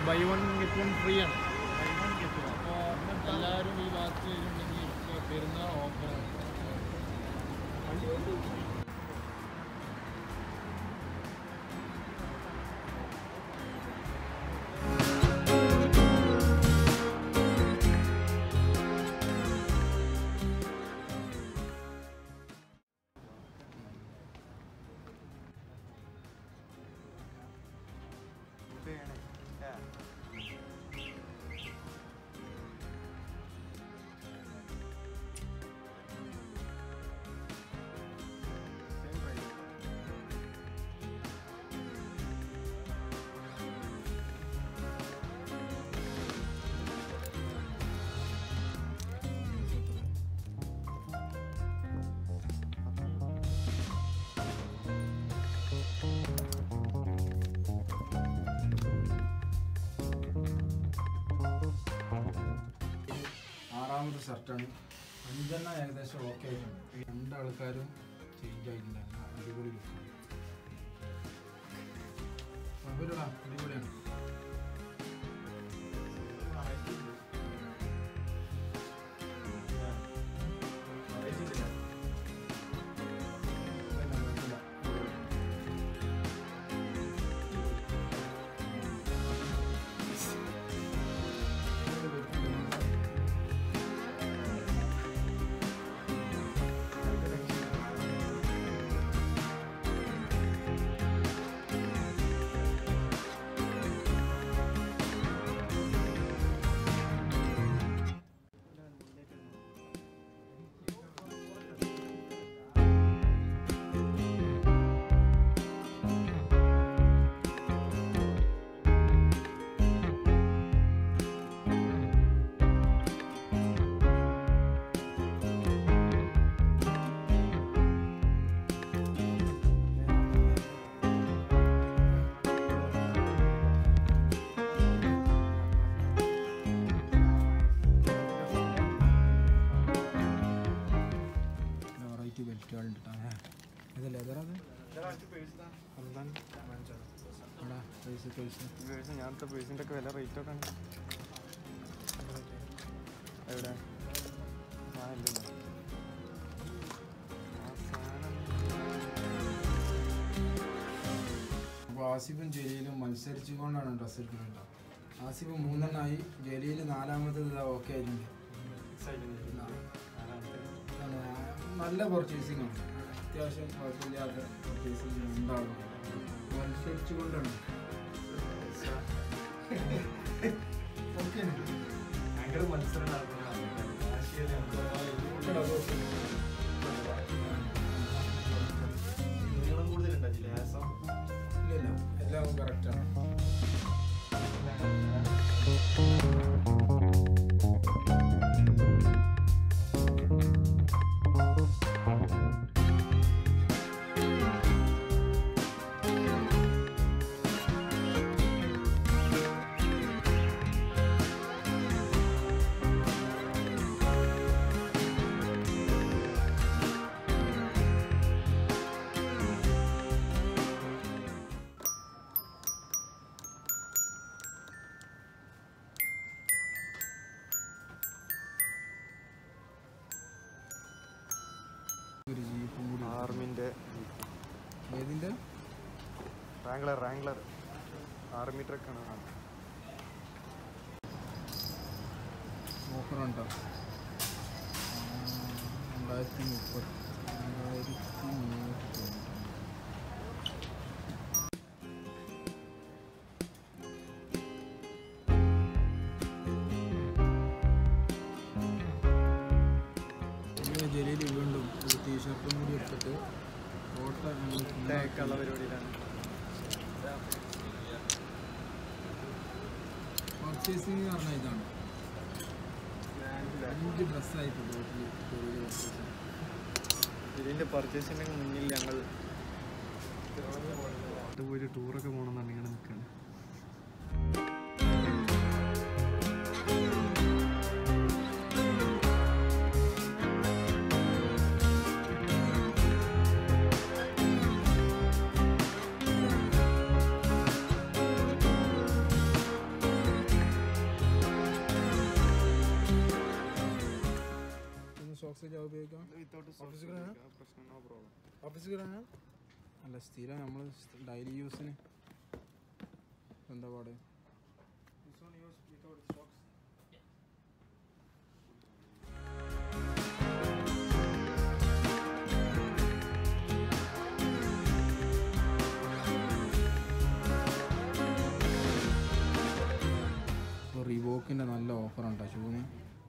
By one get one free ആണ് അപ്പോൾ എല്ലാവരും ഈ ഭാഗത്ത് വരുന്നുണ്ടെങ്കിൽ ഇപ്പോൾ പെരുന്നാൾ ഓഫറാണ് ആറാമത് ഷർട്ടാണ് അഞ്ചെണ്ണം ഏകദേശം ഓക്കെ ആയിട്ടുണ്ട് ഈ രണ്ട് ആൾക്കാരും ചേഞ്ച് ആയിട്ടുണ്ട് എല്ലാം അടിപൊളി ലുക്കാണ് അവരുടെ അടിപൊളിയാണ് ഇതന്നെ കുഴപ്പമില്ല. വെറൈറ്റി ബെൽറ്റുകളുണ്ട് കേട്ടോ ഇത് ലെതറത് എടാ പൈസ പൈസ ഞാനത്തെ പേഴ്സിൻ്റെ ഒക്കെ വില റേറ്റ് ഒക്കെ ആണ് എവിടെ ആ ഇല്ലല്ലോ ആ സാധനം അപ്പോൾ ആസിഫും ജലീലും മത്സരിച്ചുകൊണ്ടാണ് ഡ്രസ്സ് എടുക്കുന്നത് കേട്ടോ ആസിഫ് മൂന്നെണ്ണമായി ജലീൽ നാലാമത്തത് ഇതാ ഓക്കെ ആയിട്ടുണ്ട് ഇതാണ് നല്ല പർച്ചേസിംഗ് ആണ് അത്യാവശ്യം കുഴപ്പമില്ലാത്ത പർച്ചേസിംഗ് ഉണ്ടാകും മത്സരിച്ചുകൊണ്ടാണ് ഓക്കെ ഭയങ്കര മത്സരം നീളം കൂടുതലുണ്ടോ ലേസം ഇല്ല എല്ലാം കറക്റ്റാണ് ഒരു ജീപ്പും കൂടി ആർമിൻ്റെ ഏതിൻ്റെ റാംഗ്ലർ റാംഗ്ലർ ആർമി ട്രക്കാണ് കാണുന്നത് ഓഫറുണ്ടോ രണ്ടായിരത്തി മുപ്പത് രണ്ടായിരത്തി മുന്നൂറ്റി തൊണ്ണൂറ്റൊമ്പത് പിന്നെ ജലീൽ വീണ്ടും ഒരു ടീഷർട്ടും കൂടി എടുത്തിട്ട് ഫോട്ടോ ടെക്കുള്ള പരിപാടിയിലാണ് പർച്ചേസിങ് എന്ന് പറഞ്ഞാൽ ഇതാണ് അഞ്ച് ഡ്രസ്സായിട്ടുണ്ട് ഇതിൻ്റെ പർച്ചേസിൻ്റെ മുന്നിൽ ഞങ്ങൾ പോയിട്ട് ടൂറൊക്കെ പോകണമെന്നാണ് ഇങ്ങനെ നിൽക്കുകയാണ് ഉപയോഗിക്കാം വിത്തൗട്ട് Office കളാണ്? പ്രശ്നം നോ പ്രോബ്ലം ഓഫീസിൽ കിടാനാ അല്ല സ്ഥിരം നമ്മൾ ഡെയിലി യൂസിന് എന്താ പാട് this one use without socks ഇപ്പോൾ റിവോക്കിൻ്റെ നല്ല ഓഫർ ഉണ്ടോ ഷൂന്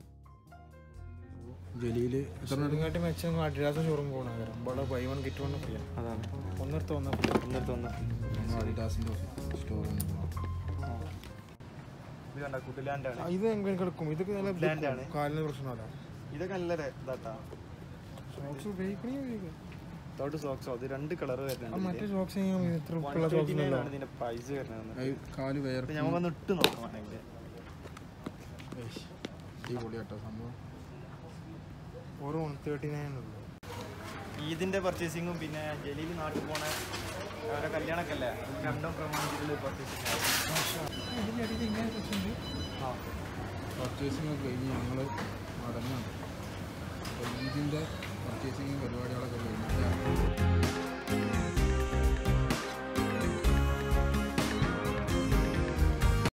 ജലീൽ എത്ര ഇതിനെക്കാട്ടി മെച്ചം അഡിഡാസ് ഷോറൂം പോകണം കാരണം ഇവിടെ buy one get one free ആണ് അതാണ് ഒന്നിടത്ത് വന്നാൽ ഫ്രീ ഒന്നിടത്ത് വന്ന് നമ്മൾ അഡിഡാസിൻ്റെ സ്റ്റോറിൽ ഇത് കണ്ട കുട്ടിലാൻഡ് ആണ് ഇത് എങ്ങനെ എടുക്കും ഇതൊക്കെ നല്ല Land ആണ്. കാലിന് പ്രശ്നമല്ല ഇതൊക്കെ നല്ല രെ- ഇതാട്ടാ ഷോക്സ് ഉപയോഗിക്കണേ ഉപയോഗിക്കാം വിത്തൗട്ട് സോക്സോ അത് രണ്ട് കളർ ആ വരുന്നുണ്ട് മറ്റേ ഷോക്സ് ഇത്ര വൺ ഉപ്പുള്ള ട്വന്റി ഷോക്സ് നയൻ ഉണ്ടല്ലോ ആണ് ഇതിന്റെ പ്രൈസ് വരുന്നത് കാല് വേർ അപ്പൊ നമുക്കൊന്ന് ഇട്ട് നോക്കാം വേണമെങ്കിൽ അടിപൊളി കേട്ടോ സംഭവം ഓരോ വൺ തേർട്ടി നയൻ ഉള്ളൂ ഈദിന്റെ പർച്ചേസിങ്ങും പിന്നെ ജലീൽ നാട്ടിൽ പോണ അവരുടെ കല്യാണമൊക്കെ അല്ലേ അത് രണ്ടും പ്രമാണിച്ചിട്ടുള്ള പർച്ചേസിങ് ഇതിൻ്റെ ഇടയ്ക്ക് ഇങ്ങനെ പ്രശ്നമുണ്ട് ആ പർച്ചേസിംഗ് ഒക്കെ കഴിഞ്ഞ് ഞങ്ങൾ മടങ്ങാണ് അപ്പോൾ ഇതിൻ്റെ പർച്ചേസിങ് പരിപാടികളൊക്കെ കഴിഞ്ഞിട്ട്